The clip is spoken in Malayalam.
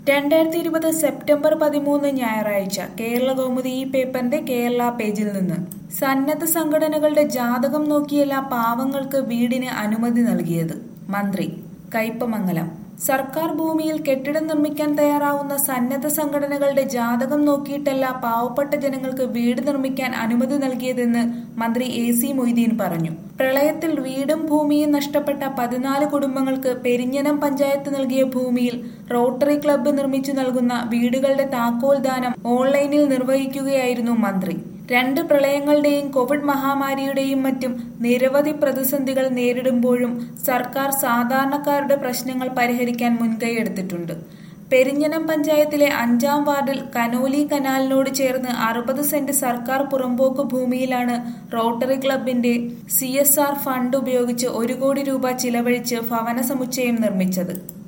രണ്ടായിരത്തി ഇരുപത് സെപ്റ്റംബർ പതിമൂന്ന് ഞായറാഴ്ച കേരള കൗമുദി ഈ പേപ്പറിന്റെ കേരള പേജിൽ നിന്ന് സന്നദ്ധ സംഘടനകളുടെ ജാതകം നോക്കിയല്ല പാവങ്ങൾക്ക് വീടിന് അനുമതി നൽകിയത് മന്ത്രി കയ്പമംഗലം സർക്കാർ ഭൂമിയിൽ കെട്ടിടം നിർമ്മിക്കാൻ തയ്യാറാവുന്ന സന്നദ്ധ സംഘടനകളുടെ ജാതകം നോക്കിയിട്ടല്ല പാവപ്പെട്ട ജനങ്ങൾക്ക് വീട് നിർമ്മിക്കാൻ അനുമതി നൽകിയതെന്ന് മന്ത്രി എ സി മൊയ്തീൻ പറഞ്ഞു പ്രളയത്തിൽ വീടും ഭൂമിയും നഷ്ടപ്പെട്ട പതിനാല് കുടുംബങ്ങൾക്ക് പെരിഞ്ഞനം പഞ്ചായത്ത് നൽകിയ ഭൂമിയിൽ റോട്ടറി ക്ലബ്ബ് നിർമ്മിച്ചു നൽകുന്ന വീടുകളുടെ താക്കോൽ ദാനം ഓൺലൈനിൽ നിർവഹിക്കുകയായിരുന്നു മന്ത്രി രണ്ട് പ്രളയങ്ങളുടെയും കോവിഡ് മഹാമാരിയുടെയും മറ്റും നിരവധി പ്രതിസന്ധികൾ നേരിടുമ്പോഴും സർക്കാർ സാധാരണക്കാരുടെ പ്രശ്നങ്ങൾ പരിഹരിക്കാൻ മുൻകൈയെടുത്തിട്ടുണ്ട് പെരിഞ്ഞനം പഞ്ചായത്തിലെ അഞ്ചാം വാർഡിൽ കനോലി കനാലിനോട് ചേർന്ന് അറുപത് സെന്റ് സർക്കാർ പുറമ്പോക്ക് ഭൂമിയിലാണ് റോട്ടറി ക്ലബിന്റെ സി ഫണ്ട് ഉപയോഗിച്ച് ഒരു കോടി രൂപ ചിലവഴിച്ച് ഭവന സമുച്ചയം നിർമ്മിച്ചത്